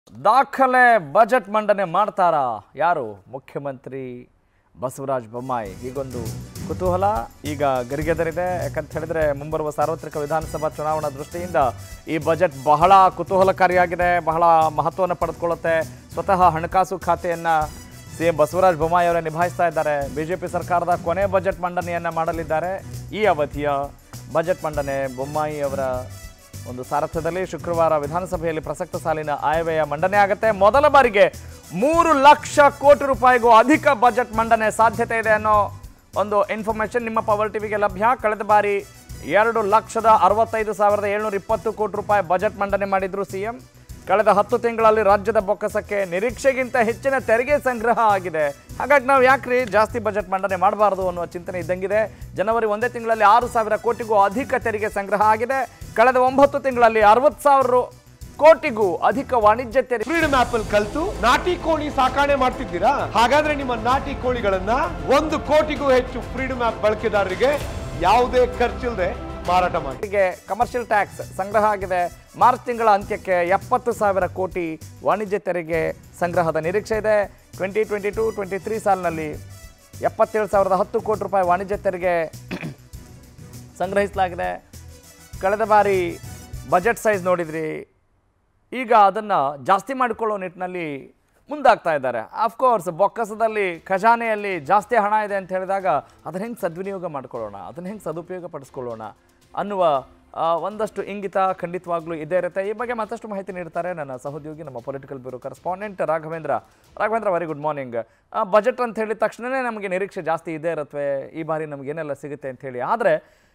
ದಾಖಲೆ ಬಜೆಟ್ ಮಂಡನೆ ಮಾಡ್ತಾರಾ ಯಾರು ಮುಖ್ಯಮಂತ್ರಿ ಬಸವರಾಜ ಬೊಮ್ಮಾಯಿ ಹೀಗೊಂದು ಕುತೂಹಲ ಈಗ ಗರಿಗೆದರಿದೆ ಯಾಕಂತ ಹೇಳಿದ್ರೆ ಮುಂಬರುವ ಸಾರ್ವತ್ರಿಕ ವಿಧಾನಸಭಾ ಚುನಾವಣಾ ದೃಷ್ಟಿಯಿಂದ ಈ ಬಜೆಟ್ ಬಹಳ ಕುತೂಹಲಕಾರಿಯಾಗಿದೆ ಬಹಳ ಮಹತ್ವವನ್ನು ಪಡೆದುಕೊಳ್ಳುತ್ತೆ ಸ್ವತಃ ಹಣಕಾಸು ಖಾತೆಯನ್ನ ಸಿ ಎಂ ಬಸವರಾಜ ಬೊಮ್ಮಾಯಿ ಅವರೇ ನಿಭಾಯಿಸ್ತಾ ಇದ್ದಾರೆ ಬಿಜೆಪಿ ಸರ್ಕಾರದ ಕೊನೆ ಬಜೆಟ್ ಮಂಡನೆಯನ್ನ ಮಾಡಲಿದ್ದಾರೆ ಈ ಅವಧಿಯ ಬಜೆಟ್ ಮಂಡನೆ ಬೊಮ್ಮಾಯಿ ಅವರ ಒಂದು ಸಾರಥ್ಯದಲ್ಲಿ ಶುಕ್ರವಾರ ವಿಧಾನಸಭೆಯಲ್ಲಿ ಪ್ರಸಕ್ತ ಸಾಲಿನ ಆಯವ್ಯಯ ಮಂಡನೆ ಆಗುತ್ತೆ ಮೊದಲ ಬಾರಿಗೆ ಮೂರು ಲಕ್ಷ ಕೋಟಿ ರೂಪಾಯಿಗೂ ಅಧಿಕ ಬಜೆಟ್ ಮಂಡನೆ ಸಾಧ್ಯತೆ ಇದೆ ಅನ್ನೋ ಒಂದು ಇನ್ಫಾರ್ಮೇಶನ್ ನಿಮ್ಮ ಪವರ್ ಟಿವಿಗೆ ಲಭ್ಯ ಕಳೆದ ಬಾರಿ ಎರಡು ಲಕ್ಷದ ಅರವತ್ತೈದು ಸಾವಿರದ ಏಳ್ನೂರ ಇಪ್ಪತ್ತು ಕೋಟಿ ರೂಪಾಯಿ ಬಜೆಟ್ ಮಂಡನೆ ಮಾಡಿದ್ರು ಸಿಎಂ ಕಳೆದ ಹತ್ತು ತಿಂಗಳಲ್ಲಿ ರಾಜ್ಯದ ಬೊಕ್ಕಸಕ್ಕೆ ನಿರೀಕ್ಷೆಗಿಂತ ಹೆಚ್ಚಿನ ತೆರಿಗೆ ಸಂಗ್ರಹ ಆಗಿದೆ ಹಾಗಾಗಿ ನಾವು ಯಾಕ್ರಿ ಜಾಸ್ತಿ ಬಜೆಟ್ ಮಂಡನೆ ಮಾಡಬಾರ್ದು ಅನ್ನುವ ಚಿಂತನೆ ಇದ್ದಂಗಿದೆ ಜನವರಿ ಒಂದೇ ತಿಂಗಳಲ್ಲಿ ಆರು ಸಾವಿರ ಕೋಟಿಗೂ ಅಧಿಕ ತೆರಿಗೆ ಸಂಗ್ರಹ ಆಗಿದೆ ಕಳೆದ ಒಂಬತ್ತು ತಿಂಗಳಲ್ಲಿ ಅರವತ್ತು ಸಾವಿರ ಕೋಟಿಗೂ ಅಧಿಕ ವಾಣಿಜ್ಯ ತೆರಿಗೆ ಫ್ರೀಡಮ್ ಆಪ್ ಅಲ್ಲಿ ಕಲ್ತು ನಾಟಿ ಕೋಳಿ ಸಾಕಾಣೆ ಮಾಡ್ತಿದ್ದೀರಾ ಹಾಗಾದ್ರೆ ನಿಮ್ಮ ನಾಟಿ ಕೋಳಿಗಳನ್ನ ಒಂದು ಕೋಟಿಗೂ ಹೆಚ್ಚು ಫ್ರೀಡಮ್ ಆಪ್ ಬಳಕೆದಾರರಿಗೆ ಯಾವುದೇ ಖರ್ಚಿಲ್ಲದೆ ಮಾರಾಟ ಮಾಡಿ ತೆರಿಗೆ ಕಮರ್ಷಿಯಲ್ ಟ್ಯಾಕ್ಸ್ ಸಂಗ್ರಹ ಆಗಿದೆ ಮಾರ್ಚ್ ತಿಂಗಳ ಅಂತ್ಯಕ್ಕೆ ಎಪ್ಪತ್ತು ಸಾವಿರ ಕೋಟಿ ವಾಣಿಜ್ಯ ತೆರಿಗೆ ಸಂಗ್ರಹದ ನಿರೀಕ್ಷೆ ಇದೆ twenty twenty two twenty three ಸಾಲಿನಲ್ಲಿ ಎಪ್ಪತ್ತೇಳು ಸಾವಿರದ ಹತ್ತು ಕೋಟಿ ರೂಪಾಯಿ ವಾಣಿಜ್ಯ ತೆರಿಗೆ ಸಂಗ್ರಹಿಸಲಾಗಿದೆ ಕಳೆದ ಬಾರಿ ಬಜೆಟ್ ಸೈಜ್ ನೋಡಿದ್ರಿ ಈಗ ಅದನ್ನು ಜಾಸ್ತಿ ಮಾಡಿಕೊಳ್ಳೋ ನಿಟ್ಟಿನಲ್ಲಿ ಮುಂದಾಗ್ತಾ ಇದ್ದಾರೆ ಅಫ್ಕೋರ್ಸ್ ಬೊಕ್ಕಸದಲ್ಲಿ ಖಜಾನೆಯಲ್ಲಿ ಜಾಸ್ತಿ ಹಣ ಇದೆ ಅಂತ ಹೇಳಿದಾಗ ಅದನ್ನ ಹೆಂಗೆ ಸದ್ವಿನಿಯೋಗ ಮಾಡ್ಕೊಳ್ಳೋಣ ಅದನ್ನ ಹೆಂಗೆ ಸದುಪಯೋಗ ಪಡಿಸ್ಕೊಳ್ಳೋಣ ಅನ್ನುವ ಆ, ಒಂದಷ್ಟು ಇಂಗಿತ ಖಂಡಿತವಾಗ್ಲೂ ಇದೇ ಇರುತ್ತೆ ಈ ಬಗ್ಗೆ ಮತ್ತಷ್ಟು ಮಾಹಿತಿ ನೀಡ್ತಾರೆ ನನ್ನ ಸಹೋದ್ಯೋಗಿ ನಮ್ಮ political bureau correspondent Raghavendra Raghavendra very good morning budget ಅಂತ ಹೇಳಿದ ತಕ್ಷಣವೇ ನಮಗೆ ನಿರೀಕ್ಷೆ ಜಾಸ್ತಿ ಇದೇ ಇರುತ್ತವೆ ಈ ಬಾರಿ ನಮಗೇನೆಲ್ಲ ಸಿಗುತ್ತೆ ಅಂತ ಹೇಳಿ ಆದರೆ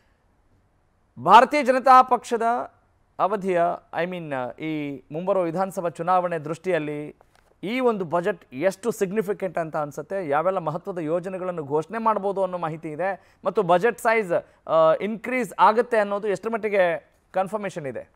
ಭಾರತೀಯ ಜನತಾ ಪಕ್ಷದ ಅವಧಿಯ ಐ ಮೀನ್ ಈ ಮುಂಬರುವ ವಿಧಾನಸಭಾ ಚುನಾವಣೆ ದೃಷ್ಟಿಯಲ್ಲಿ ಈ ಒಂದು ಬಜೆಟ್ ಎಷ್ಟು ಸಿಗ್ನಿಫಿಕೆಂಟ್ ಅಂತ ಅನಿಸುತ್ತೆ ಯಾವೆಲ್ಲ ಮಹತ್ವದ ಯೋಜನೆಗಳನ್ನು ಘೋಷಣೆ ಮಾಡ್ಬೋದು ಅನ್ನೋ ಮಾಹಿತಿ ಇದೆ ಮತ್ತು ಬಜೆಟ್ ಸೈಜ್ ಇನ್ಕ್ರೀಸ್ ಆಗುತ್ತೆ ಅನ್ನೋದು ಎಷ್ಟು ಮಟ್ಟಿಗೆ ಕನ್ಫರ್ಮೇಷನ್ ಇದೆ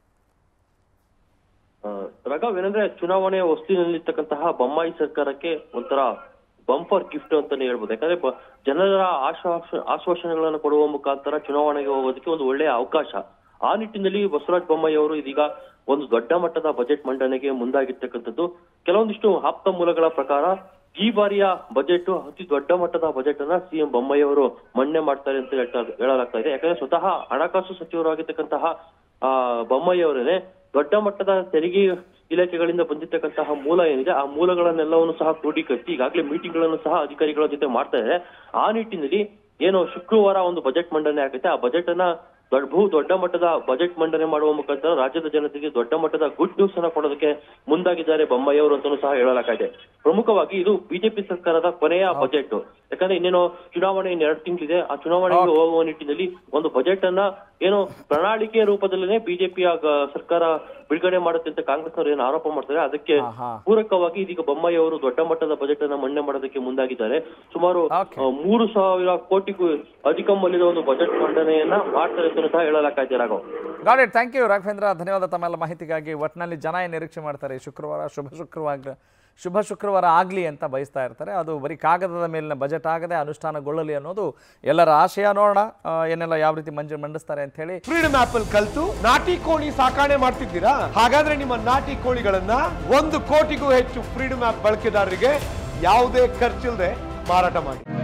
ಆ, ರಾಘವ್ ಏನಂದ್ರೆ ಚುನಾವಣೆ ಹೊಸ್ತಿನಲ್ಲಿರ್ತಕ್ಕಂತಹ ಬೊಮ್ಮಾಯಿ ಸರ್ಕಾರಕ್ಕೆ ಒಂಥರ ಬಂಪರ್ ಗಿಫ್ಟ್ ಅಂತಾನೆ ಹೇಳ್ಬೋದು ಯಾಕಂದ್ರೆ ಬ- ಜನರ ಆಶ್ವಾಸ ಆಶ್ವಾಸನೆಗಳನ್ನು ಕೊಡುವ ಮುಖಾಂತರ ಚುನಾವಣೆಗೆ ಹೋಗೋದಕ್ಕೆ ಒಂದು ಒಳ್ಳೆಯ ಅವಕಾಶ ಆ ನಿಟ್ಟಿನಲ್ಲಿ ಬಸವರಾಜ ಬೊಮ್ಮಾಯಿ ಅವರು ಇದೀಗ ಒಂದು ದೊಡ್ಡ ಮಟ್ಟದ ಬಜೆಟ್ ಮಂಡನೆಗೆ ಮುಂದಾಗಿರ್ತಕ್ಕಂಥದ್ದು ಕೆಲವೊಂದಿಷ್ಟು ಆಪ್ತ ಮೂಲಗಳ ಪ್ರಕಾರ ಈ ಬಾರಿಯ ಬಜೆಟ್ ಅತಿ ದೊಡ್ಡ ಮಟ್ಟದ ಬಜೆಟ್ ಅನ್ನ ಸಿಎಂ ಬೊಮ್ಮಾಯಿ ಅವರು ಮಂಡನೆ ಮಾಡ್ತಾರೆ ಅಂತ ಹೇಳ್ತಾ ಹೇಳಲಾಗ್ತಾ ಇದೆ ಯಾಕಂದ್ರೆ ಸ್ವತಃ ಹಣಕಾಸು ಸಚಿವರಾಗಿರ್ತಕ್ಕಂತಹ ಆ ಬೊಮ್ಮಾಯಿ ಅವರೇನೆ ದೊಡ್ಡ ಮಟ್ಟದ ತೆರಿಗೆ ಇಲಾಖೆಗಳಿಂದ ಬಂದಿರತಕ್ಕಂತಹ ಮೂಲ ಏನಿದೆ ಆ ಮೂಲಗಳನ್ನೆಲ್ಲವನ್ನು ಸಹ ಕ್ರೋಢೀಕರಿಸಿ ಈಗಾಗಲೇ ಮೀಟಿಂಗ್ ಗಳನ್ನು ಸಹ ಅಧಿಕಾರಿಗಳ ಜೊತೆ ಮಾಡ್ತಾ ಇದ್ದಾರೆ ಆ ನಿಟ್ಟಿನಲ್ಲಿ ಏನು ಶುಕ್ರವಾರ ಒಂದು ಬಜೆಟ್ ಮಂಡನೆ ಆಗುತ್ತೆ ಆ ಬಜೆಟ್ ಅನ್ನ ದೊಡ್ಡ ಬಹು ದೊಡ್ಡ ಮಟ್ಟದ ಬಜೆಟ್ ಮಂಡನೆ ಮಾಡುವ ಮುಖಾಂತರ ರಾಜ್ಯದ ಜನತೆಗೆ ದೊಡ್ಡ ಮಟ್ಟದ ಗುಡ್ ನ್ಯೂಸ್ ಅನ್ನ ಕೊಡೋದಕ್ಕೆ ಮುಂದಾಗಿದ್ದಾರೆ ಬೊಮ್ಮಾಯಿ ಅವರು ಅಂತಾನೂ ಸಹ ಹೇಳಲಾಗಿದೆ ಪ್ರಮುಖವಾಗಿ ಇದು ಬಿಜೆಪಿ ಸರ್ಕಾರದ ಕೊನೆಯ ಬಜೆಟ್ ಯಾಕಂದ್ರೆ ಇನ್ನೇನು ಚುನಾವಣೆ ಇನ್ನು ಎರಡು ತಿಂಗಳಿದೆ ಆ ಚುನಾವಣೆಗೆ ಹೋಗುವ ನಿಟ್ಟಿನಲ್ಲಿ ಒಂದು ಬಜೆಟ್ ಅನ್ನ ಏನು ಪ್ರಣಾಳಿಕೆ ರೂಪದಲ್ಲೇ ಬಿಜೆಪಿಯ ಸರ್ಕಾರ ಬಿಡುಗಡೆ ಮಾಡುತ್ತೆ ಅಂತ ಕಾಂಗ್ರೆಸ್ನವರು ಏನು ಆರೋಪ ಮಾಡ್ತಾರೆ ಅದಕ್ಕೆ ಆಹಾ. ಪೂರಕವಾಗಿ ಇದೀಗ ಬೊಮ್ಮಾಯಿ ಅವರು ದೊಡ್ಡ ಮಟ್ಟದ ಬಜೆಟ್ ಅನ್ನ ಮಂಡನೆ ಮಾಡೋದಕ್ಕೆ ಮುಂದಾಗಿದ್ದಾರೆ ಸುಮಾರು Okay. ಆ, ಮೂರು ಸಾವಿರ ಕೋಟಿಗೂ ಅಧಿಕ ಮೌಲ್ಯದ ಒಂದು ಬಜೆಟ್ ಮಂಡನೆಯನ್ನ ಮಾಡ್ತಾರೆ ಅಂತ ಸಹ ಹೇಳಲಾಗ್ತಾ Raghav got it thank you Raghavendra ಧನ್ಯವಾದ ತಮ್ಮೆಲ್ಲ ಮಾಹಿತಿಗಾಗಿ ಒಟ್ಟಿನಲ್ಲಿ ಜನ ಏನು ನಿರೀಕ್ಷೆ ಮಾಡ್ತಾರೆ ಈ ಶುಕ್ರವಾರ ಶುಭ ಶುಕ್ರವಾರ ಶುಭ ಶುಕ್ರವಾರ ಆಗಲಿ ಅಂತ ಬಯಸ್ತಾ ಇರ್ತಾರೆ ಅದು ಬರೀ ಕಾಗದದ ಮೇಲಿನ ಬಜೆಟ್ ಆಗದೆ ಅನುಷ್ಠಾನಗೊಳ್ಳಲಿ ಅನ್ನೋದು ಎಲ್ಲರ ಆಶಯ ನೋಡೋಣ ಆ, ಏನೆಲ್ಲ ಯಾವ ರೀತಿ ಮಂಜು ಮಂಡಿಸ್ತಾರೆ ಅಂತ ಹೇಳಿ ಫ್ರೀಡಮ್ ಆಪ್ ಅಲ್ಲಿ ಕಲ್ತು ನಾಟಿ ಕೋಳಿ ಸಾಕಾಣೆ ಮಾಡ್ತಿದ್ದೀರಾ ಹಾಗಾದ್ರೆ ನಿಮ್ಮ ನಾಟಿ ಕೋಳಿಗಳನ್ನ ಒಂದು ಕೋಟಿಗೂ ಹೆಚ್ಚು ಫ್ರೀಡಮ್ ಆಪ್ ಬಳಕೆದಾರರಿಗೆ ಯಾವುದೇ ಖರ್ಚಿಲ್ಲದೆ ಮಾರಾಟ ಮಾಡಿ